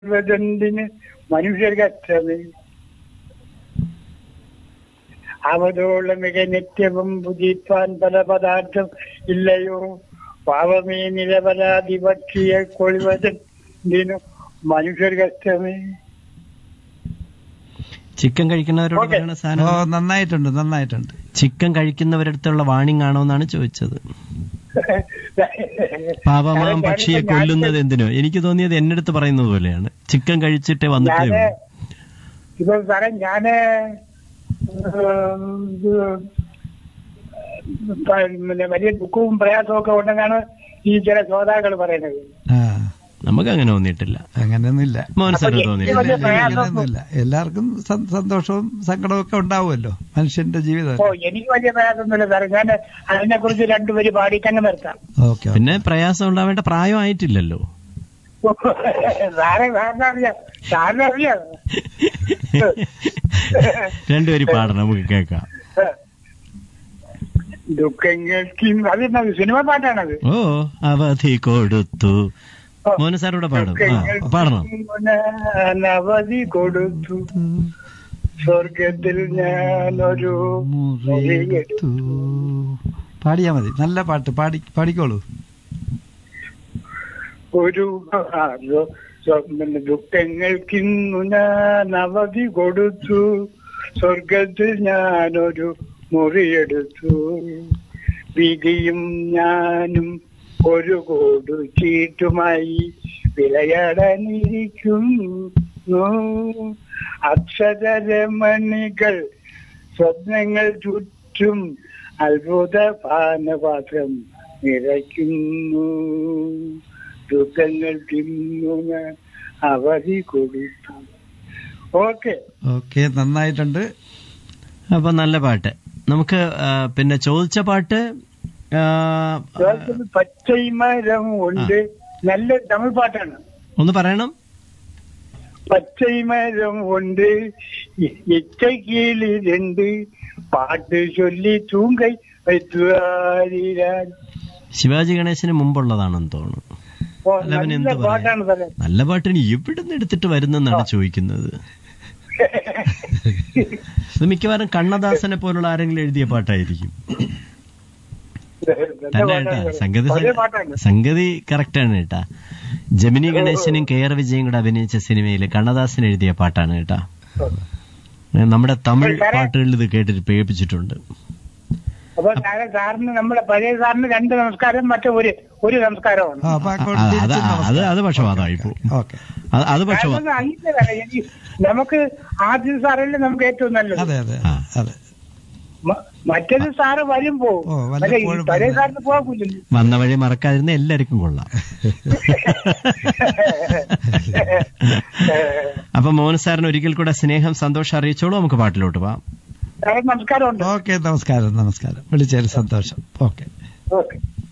സർവജന്തിന് മനുഷ്യർക്കഷ്ടമേ അവതോളമിക നിത്യവും ഭുജിപ്പാൻ പല പദാർത്ഥം ഇല്ലയോ പാവമേ നിരപരാധി പക്ഷിയെ കൊളിവതിനു മനുഷ്യർക്കഷ്ടമേ ചിക്കൻ കഴിക്കുന്നവരോട് ഓക്കേ. പറയുന്ന ഓ സാധനം നന്നായിട്ടുണ്ട് നന്നായിട്ടുണ്ട് ചിക്കൻ കഴിക്കുന്നവരടുത്തുള്ള വാണിംഗ് ആണോ എന്നാണ് ചോദിച്ചത് പാപമാം പക്ഷിയെ കൊല്ലുന്നത് എന്തിനോ എനിക്ക് തോന്നിയത് എന്റെ അടുത്ത് പറയുന്നത് പോലെയാണ് ചിക്കൻ കഴിച്ചിട്ടേ വന്നിട്ടേ ഞാന് ഉള്ളൂ ഇപ്പൊ സാറേ ഞാന് ഉം, ഇത് പ- പിന്നെ വലിയ ദുഃഖവും പ്രയാസവും ഒക്കെ ഉണ്ടെന്നാണ് ഈ ചില ശ്രോതാക്കൾ പറയുന്നത് ആ നമുക്ക് അങ്ങനെ തോന്നിയിട്ടില്ല അങ്ങനെയൊന്നുമില്ല മോഹൻ സാറിന് അപ്പൊ തോന്നിയിട്ടില്ല വലിയ പ്രയാസം- അങ്ങനെയൊന്നുമില്ല എല്ലാവർക്കും സ- സന്തോഷവും സങ്കടവും ഒക്കെ ഉണ്ടാവുമല്ലോ മനുഷ്യന്റെ ജീവിതം ഓ എനിക്ക് വലിയ പ്രയാസമൊന്നുമില്ല സാറേ ഞാൻ അതിനെ കുറിച്ച് രണ്ടുപേര് പാടിയിട്ടങ്ങ് നിർത്താം ഓക്കെ പിന്നെ പ്രയാസം ഉണ്ടാവേണ്ട പ്രായമായിട്ടില്ലല്ലോ സാറെ സാറിന് അറിയാം സാറിന് അറിയാം രണ്ടുപേരും പാടണം നമുക്ക് കേൾക്കാം ദുഃഖങ്ങൾക്ക് അത് സിനിമ പാട്ടാണത് ഓ അവധി കൊടുത്തു മോഹൻ സാറൂടെ പാടും ആ പാടണം അവധി കൊടുത്തു സ്വർഗത്തിൽ ഞാനൊരു മുറിയെടുത്തു പാടിയാ മതി നല്ല പാട്ട് പാടി പാടിക്കോളൂ ഒരു ആ, സ്വ- സ്വ- പിന്നെ ദുഃഖങ്ങൾക്കിന്നു ഞാൻ അവധി കൊടുത്തു സ്വർഗത്തിൽ ഞാനൊരു മുറിയെടുത്തു വിധിയും ഞാനും ഒരു കോടു ചീട്ടുമായി വിളയാടാനിരിക്കുന്നു അക്ഷരമണികൾ സ്വപ്നങ്ങൾ ചുറ്റും അത്ഭുത പാനപാത്രം നിറയ്ക്കുന്നു ദുഃഖങ്ങൾ തിന്നു ഞാൻ അവധി കൊടുത്തു ഓക്കെ ഓക്കെ നന്നായിട്ടുണ്ട് അപ്പൊ നല്ല പാട്ട് നമുക്ക് ആ, പിന്നെ ചോദിച്ച പാട്ട് ആ, പച്ചൈമരം ഉണ്ട് നല്ല തമിഴ് പാട്ടാണ് ഒന്ന് പറയണം പച്ചൈമരം ഉണ്ട് ഇച്ചക്കീളി രണ്ട് പാട്ട് ചൊല്ലി തൂങ്കൈ വൈദ്യുരാൻ ശിവാജി ഗണേശന് മുമ്പുള്ളതാണെന്ന് തോന്നുന്നു ഓ, അല്ല, അവന് നല്ല എന്ത് പറയാൻ? പാട്ടാണ് സാറേ നല്ല പാട്ടിന് എവിടുന്ന് എടുത്തിട്ട് വരുന്നെന്നാണ് ചോദിക്കുന്നത് ഇത് മിക്കവാറും കണ്ണദാസനെ പോലുള്ള ആരെങ്കിലും എഴുതിയ പാട്ടായിരിക്കും നല്ല തന്നെ കേട്ടാ പാട്ടാണ് സംഗതി പഴയ പാട്ടാണ് സംഗതി കറക്റ്റാണ് കേട്ടാ ജമിനി ഗണേശനും കെ ആർ വിജയും കൂടെ അഭിനയിച്ച സിനിമയിൽ കണ്ണദാസൻ എഴുതിയ പാട്ടാണ് കേട്ടാ നമ്മുടെ തമിഴ് സാറേ. പാട്ടുകളിൽ ഇത് കേട്ടിട്ട് പേപ്പിച്ചിട്ടുണ്ട് അപ്പൊ സാറേ സാറിന് നമ്മുടെ പഴയ സാറിന് രണ്ട് നമസ്കാരം മറ്റേ ഒരു ഒരു നമസ്കാരമാണ് ആ, അപ്പൊ ആ, അങ്ങോട്ട് അത് തിരിച്ചും അത് നമസ്കാരം. അത് പക്ഷപാതമായി ഇപ്പോ ഓക്കെ അത് അത് പക്ഷപാതം കാരണം അങ്ങനെ വേണം. എനിക്ക് നമുക്ക് ആദ്യം സാറല്ലേ നമുക്ക് ഏറ്റവും നല്ലത് അതെ അതെ ആ. അതെ മ- മറ്റേത് സാറ് വരും പോവും ഓ, മറ്റേ ഈ വല്ലപ്പോഴും പഴയ വരുന്നത്. സാറിന് പോകില്ലല്ലോ വന്ന വഴി മറക്കാതിരുന്ന എല്ലാവർക്കും കൊള്ളാം അപ്പൊ മോഹൻ സാറിന് ഒരിക്കൽ കൂടെ സ്നേഹം സന്തോഷം അറിയിച്ചോളൂ നമുക്ക് പാട്ടിലോട്ട് പോവാം സാറേ നമസ്കാരമുണ്ട് ഓക്കെ നമസ്കാരം നമസ്കാരം വിളിച്ചതിൽ സന്തോഷം ഓക്കെ ഓക്കെ